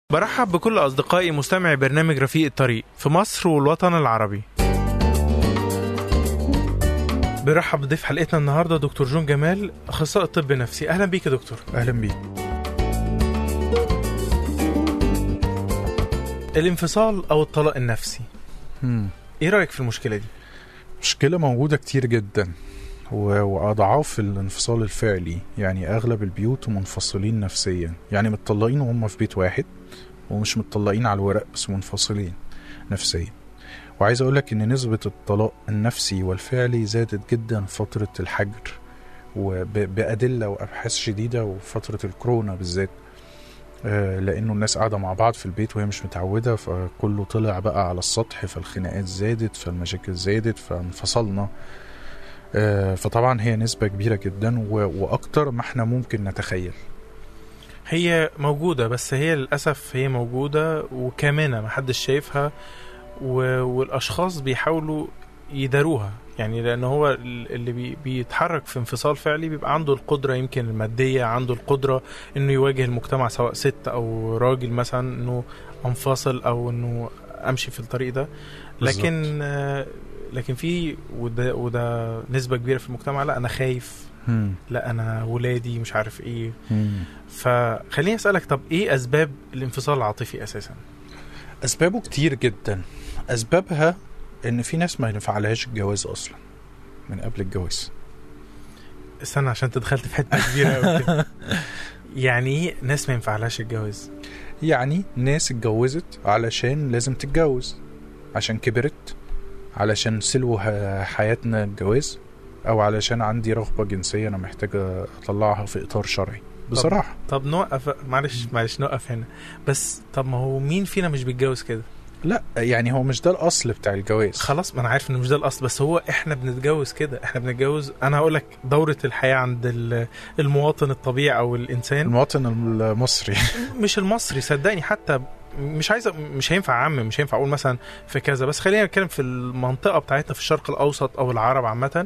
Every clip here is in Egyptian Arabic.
برحب بكل أصدقائي مستمعي برنامج رفيق الطريق في مصر والوطن العربي برحب بضيف حلقتنا النهارده دكتور جون جمال اخصائي طب نفسي اهلا بيك يا دكتور اهلا بيك الانفصال او الطلاق النفسي مم. ايه رايك في المشكله دي مشكلة موجودة كتير جدا و- وأضعاف الانفصال الفعلي يعني أغلب البيوت منفصلين نفسيا يعني متطلقين وهم في بيت واحد ومش متطلقين على الورق بس منفصلين نفسيا وعايز أقولك إن نسبة الطلاق النفسي والفعلي زادت جدا في فترة الحجر وبأدلة وأبحاث شديدة وفترة الكورونا بالذات آه، لأنه الناس قاعدة مع بعض في البيت وهي مش متعودة فكله طلع بقى على السطح فالخناقات زادت فالمشاكل زادت فانفصلنا آه، فطبعا هي نسبة كبيرة جدا و- وأكتر ما احنا ممكن نتخيل هي موجوده بس هي للاسف هي موجوده وكامنه محدش شايفها و... والاشخاص بيحاولوا يداروها يعني لان هو ال- اللي بي... بيتحرك في انفصال فعلي بيبقى عنده القدره يمكن الماديه عنده القدره انه يواجه المجتمع سواء ست او راجل مثلا انه انفصل او انه امشي في الطريق ده لكن آه، لكن في وده وده نسبه كبيره في المجتمع لا انا خايف مم. لا انا ولادي مش عارف ايه مم. فخليني اسالك طب ايه اسباب الانفصال العاطفي اساسا أسبابه كتير جدا أسبابها إن في ناس ما ينفعلهاش الجواز أصلا من قبل الجواز استنى عشان انت دخلت في حته كبيره قوي كده. يعني ايه ناس ما ينفعلهاش الجواز يعني ناس اتجوزت علشان لازم تتجوز عشان كبرت علشان سلو ح- حياتنا الجواز او علشان عندي رغبة جنسية انا محتاجة اطلعها في اطار شرعي بصراحة طب نوقف معلش معلش نوقف هنا بس طب ما هو مين فينا مش بيتجوز كده لا يعني هو مش ده الاصل بتاع الجواز خلاص ما انا عارف ان مش ده الاصل بس هو احنا بنتجوز كده احنا بنتجوز انا هقول لك دوره الحياه عند ال- المواطن الطبيعي او الانسان المواطن المصري مش المصري صدقني حتى مش عايز مش هينفع اعمم مش هينفع اقول مثلا في كذا بس خلينا نتكلم في المنطقه بتاعتنا في الشرق الاوسط او العرب عامه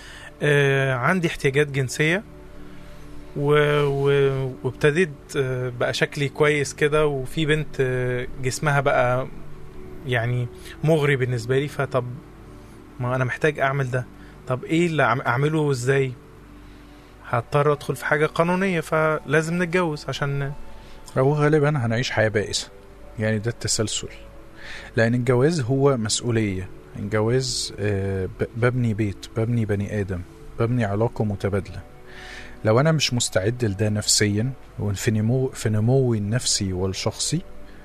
آه عندي احتياجات جنسيه و... و... وابتديت آه بقى شكلي كويس كده وفي بنت آه جسمها بقى يعني مغري بالنسبه لي فطب ما انا محتاج اعمل ده طب ايه اللي أعم- اعمله ازاي هضطر ادخل في حاجه قانونيه فلازم نتجوز عشان هو غالبا هنعيش حياة بائسة يعني ده التسلسل لأن الجواز هو مسؤولية الجواز آه، ب- ببني بيت ببني بني آدم ببني علاقة متبادلة لو أنا مش مستعد لده نفسيا وفي نمو في نموي النفسي والشخصي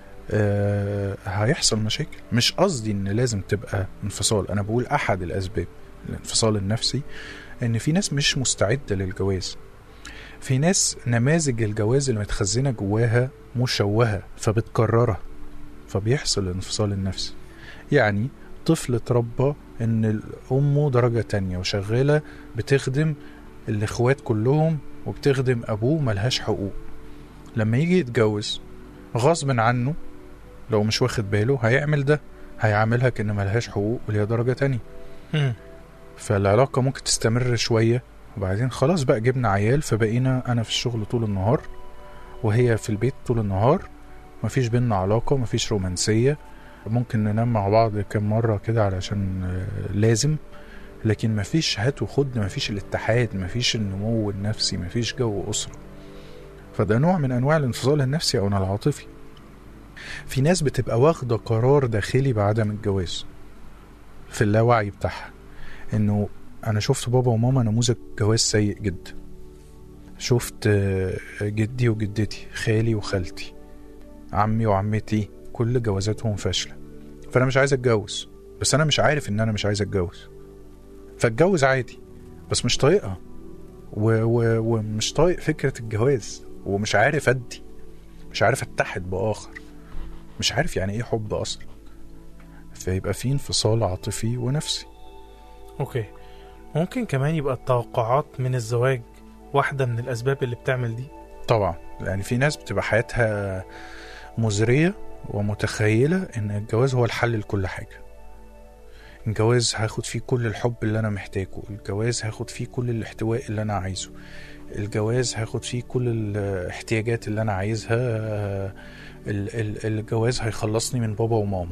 آه، هيحصل مشاكل مش قصدي ان لازم تبقى انفصال انا بقول احد الاسباب الانفصال النفسي ان في ناس مش مستعده للجواز في ناس نماذج الجواز اللي متخزنه جواها مشوهه فبتكررها فبيحصل الانفصال النفسي يعني طفل اتربى ان امه درجه تانية وشغاله بتخدم الاخوات كلهم وبتخدم ابوه ملهاش حقوق لما يجي يتجوز غصب عنه لو مش واخد باله هيعمل ده هيعاملها كأن ملهاش حقوق وليها درجة تانية مم. فالعلاقة ممكن تستمر شوية وبعدين خلاص بقى جبنا عيال فبقينا أنا في الشغل طول النهار وهي في البيت طول النهار مفيش بينا علاقة مفيش رومانسية ممكن ننام مع بعض كم مرة كده علشان آه، لازم لكن مفيش هات وخد مفيش الاتحاد مفيش النمو النفسي مفيش جو أسرة فده نوع من أنواع الانفصال النفسي أو العاطفي في ناس بتبقى واخدة قرار داخلي بعدم الجواز في اللاوعي بتاعها انه انا شفت بابا وماما نموذج جواز سيء جدا شفت آه، جدي وجدتي خالي وخالتي عمي وعمتي كل جوازاتهم فاشلة فانا مش عايز اتجوز بس انا مش عارف ان انا مش عايز اتجوز فاتجوز عادي بس مش طايقها و- و- ومش طايق فكرة الجواز ومش عارف ادي مش عارف اتحد باخر مش عارف يعني ايه حب اصلا فيبقى في انفصال عاطفي ونفسي اوكي ممكن كمان يبقى التوقعات من الزواج واحدة من الأسباب اللي بتعمل دي طبعا يعني في ناس بتبقى حياتها مزرية ومتخيلة ان الجواز هو الحل لكل حاجة الجواز هاخد فيه كل الحب اللي انا محتاجه الجواز هاخد فيه كل الاحتواء اللي انا عايزه الجواز هاخد فيه كل الاحتياجات اللي انا عايزها ال- ال- الجواز هيخلصني من بابا وماما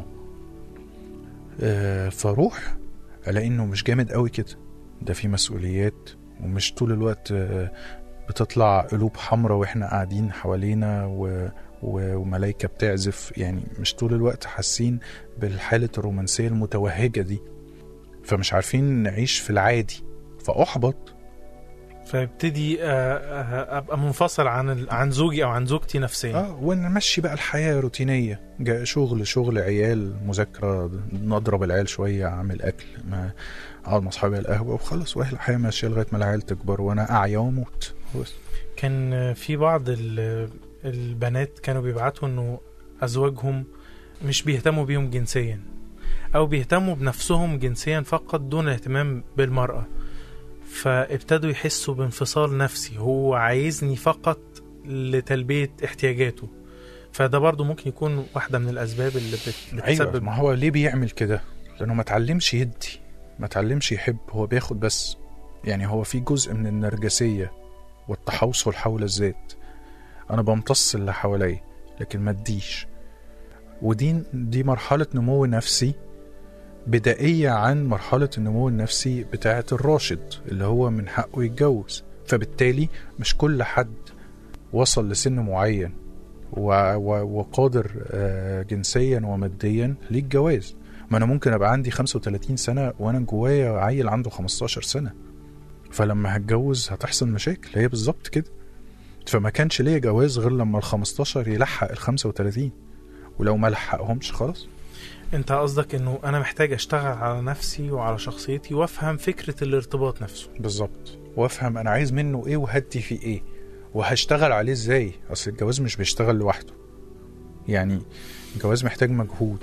آه، فاروح الاقي انه مش جامد قوي كده ده في مسؤوليات ومش طول الوقت آه، بتطلع قلوب حمراء واحنا قاعدين حوالينا و... و... وملايكة بتعزف يعني مش طول الوقت حاسين بالحالة الرومانسية المتوهجة دي فمش عارفين نعيش في العادي فأحبط فابتدي آه، آه، ابقى منفصل عن ال- عن زوجي او عن زوجتي نفسيا اه ونمشي بقى الحياة روتينية جا- شغل شغل عيال مذاكرة نضرب العيال شوية أعمل أكل ما أقعد مع أصحابي على القهوة وخلاص وهي الحياة ماشية لغاية ما العيال تكبر وأنا أعيا وأموت بس. كان آه، في بعض ال- البنات كانوا بيبعتوا انه ازواجهم مش بيهتموا بيهم جنسيا او بيهتموا بنفسهم جنسيا فقط دون الاهتمام بالمرأة فابتدوا يحسوا بانفصال نفسي هو عايزني فقط لتلبية احتياجاته فده برضو ممكن يكون واحدة من الأسباب اللي بت- أيوة بتسبب ما هو ليه بيعمل كده لأنه ما اتعلمش يدي ما اتعلمش يحب هو بياخد بس يعني هو في جزء من النرجسية والتحوصل حول الذات أنا بمتص اللي حواليا لكن ما اديش ودي دي مرحلة نمو نفسي بدائية عن مرحلة النمو النفسي بتاعة الراشد اللي هو من حقه يتجوز فبالتالي مش كل حد وصل لسن معين و- و- وقادر آه، جنسيا وماديا للجواز ما انا ممكن ابقى عندي 35 سنة وانا جوايا عيل عنده 15 سنة فلما هتجوز هتحصل مشاكل هي بالظبط كده فما كانش ليا جواز غير لما ال 15 يلحق ال 35 ولو ما لحقهمش خلاص انت قصدك انه انا محتاج اشتغل على نفسي وعلى شخصيتي وافهم فكرة الارتباط نفسه بالظبط وافهم انا عايز منه ايه وهدي فيه ايه وهشتغل عليه ازاي اصل الجواز مش بيشتغل لوحده يعني الجواز محتاج مجهود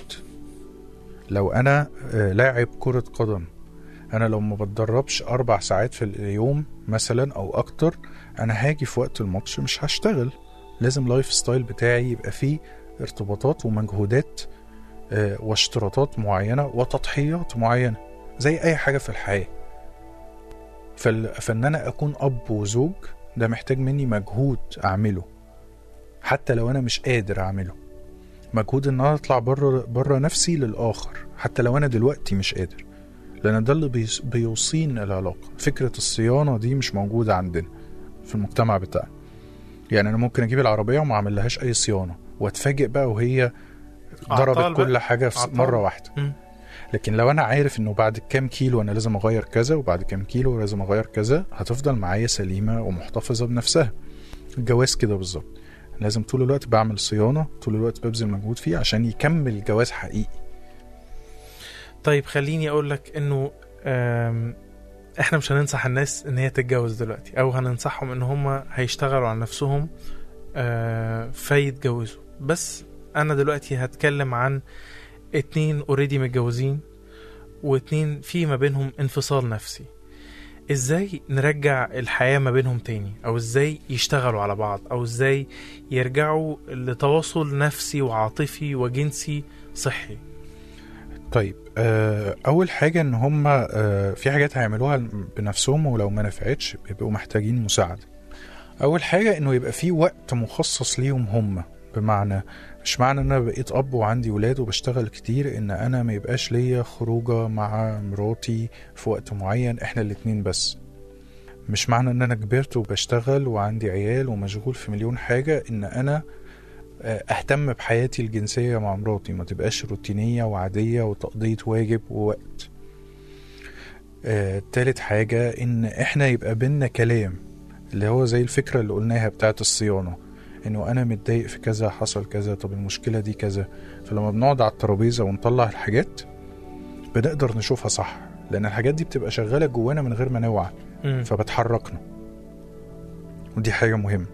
لو انا آه، لاعب كرة قدم انا لو ما بتدربش اربع ساعات في اليوم مثلا او اكتر انا هاجي في وقت الماتش مش هشتغل لازم لايف ستايل بتاعي يبقى فيه ارتباطات ومجهودات آه، واشتراطات معينة وتضحيات معينة زي اي حاجة في الحياة فال... فان انا اكون اب وزوج ده محتاج مني مجهود اعمله حتى لو انا مش قادر اعمله مجهود ان انا اطلع بره بره نفسي للاخر حتى لو انا دلوقتي مش قادر لان ده اللي بيص... بيوصين العلاقه فكره الصيانه دي مش موجوده عندنا في المجتمع بتاعنا يعني انا ممكن اجيب العربيه وما اعملهاش اي صيانه واتفاجئ بقى وهي أعطال ضربت بقى. كل حاجه في أعطال. مره واحده مم. لكن لو انا عارف انه بعد كام كيلو انا لازم اغير كذا وبعد كام كيلو لازم اغير كذا هتفضل معايا سليمه ومحتفظه بنفسها الجواز كده بالظبط لازم طول الوقت بعمل صيانه طول الوقت ببذل مجهود فيه عشان يكمل جواز حقيقي طيب خليني اقول لك انه آم، احنا مش هننصح الناس ان هي تتجوز دلوقتي او هننصحهم ان هم هيشتغلوا على نفسهم آه، فيتجوزوا بس انا دلوقتي هتكلم عن اتنين اوريدي متجوزين واتنين في ما بينهم انفصال نفسي ازاي نرجع الحياة ما بينهم تاني او ازاي يشتغلوا على بعض او ازاي يرجعوا لتواصل نفسي وعاطفي وجنسي صحي طيب آه، اول حاجه ان هم آه، في حاجات هيعملوها بنفسهم ولو ما نفعتش بيبقوا محتاجين مساعده اول حاجه انه يبقى في وقت مخصص ليهم هم بمعنى مش معنى ان انا بقيت اب وعندي ولاد وبشتغل كتير ان انا ما يبقاش ليا خروجه مع مراتي في وقت معين احنا الاتنين بس مش معنى ان انا كبرت وبشتغل وعندي عيال ومشغول في مليون حاجه ان انا آه، اهتم بحياتي الجنسيه مع مراتي ما تبقاش روتينيه وعاديه وتقضيه واجب ووقت آه، تالت حاجه ان احنا يبقى بينا كلام اللي هو زي الفكره اللي قلناها بتاعت الصيانه انه انا متضايق في كذا حصل كذا طب المشكله دي كذا فلما بنقعد على الترابيزه ونطلع الحاجات بنقدر نشوفها صح لان الحاجات دي بتبقى شغاله جوانا من غير ما نوعى مم. فبتحركنا ودي حاجة مهمة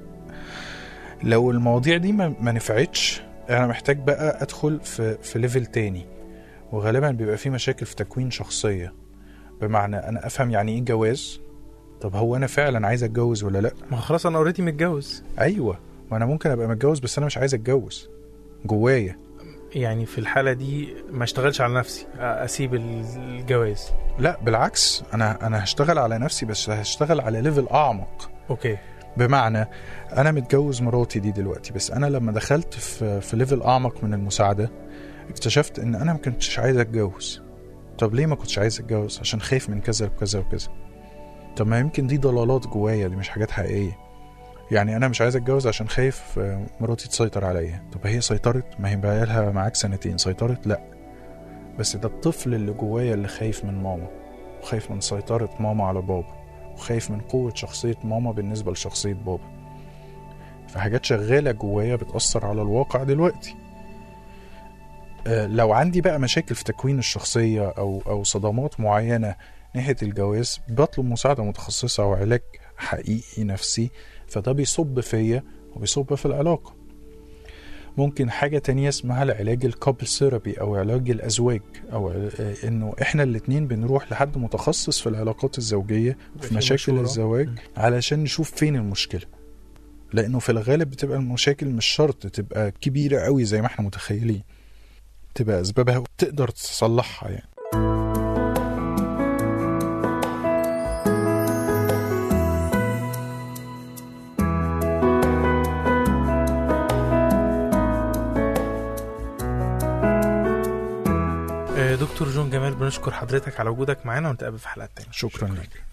لو المواضيع دي ما ما نفعتش انا محتاج بقى ادخل في في ليفل تاني وغالبا بيبقى في مشاكل في تكوين شخصية بمعنى انا افهم يعني ايه جواز طب هو انا فعلا عايز اتجوز ولا لا ما هو خلاص انا اوريدي متجوز ايوه ما انا ممكن ابقى متجوز بس انا مش عايز اتجوز جوايا يعني في الحاله دي ما اشتغلش على نفسي اسيب الجواز لا بالعكس انا انا هشتغل على نفسي بس هشتغل على ليفل اعمق اوكي بمعنى انا متجوز مراتي دي دلوقتي بس انا لما دخلت في في ليفل اعمق من المساعده اكتشفت ان انا ما كنتش عايز اتجوز طب ليه ما كنتش عايز اتجوز عشان خايف من كذا وكذا وكذا طب ما يمكن دي ضلالات جوايا دي مش حاجات حقيقيه يعني انا مش عايز اتجوز عشان خايف آه، مراتي تسيطر عليا طب هي سيطرت ما هي بقى لها معاك سنتين سيطرت لا بس ده الطفل اللي جوايا اللي خايف من ماما وخايف من سيطرة ماما على بابا وخايف من قوة شخصية ماما بالنسبة لشخصية بابا فحاجات شغالة جوايا بتأثر على الواقع دلوقتي آه، لو عندي بقى مشاكل في تكوين الشخصية أو أو صدمات معينة ناحية الجواز بطلب مساعدة متخصصة أو علاج حقيقي نفسي فده بيصب فيا وبيصب في العلاقة ممكن حاجة تانية اسمها العلاج الكابل ثيرابي أو علاج الأزواج أو آه، إنه إحنا الاتنين بنروح لحد متخصص في العلاقات الزوجية في وفي مشاكل مشورة. الزواج م. علشان نشوف فين المشكلة لأنه في الغالب بتبقى المشاكل مش شرط تبقى كبيرة قوي زي ما احنا متخيلين تبقى أسبابها تقدر تصلحها يعني آه، دكتور جون جمال بنشكر حضرتك على وجودك معانا ونتقابل في حلقات تانية شكرا لك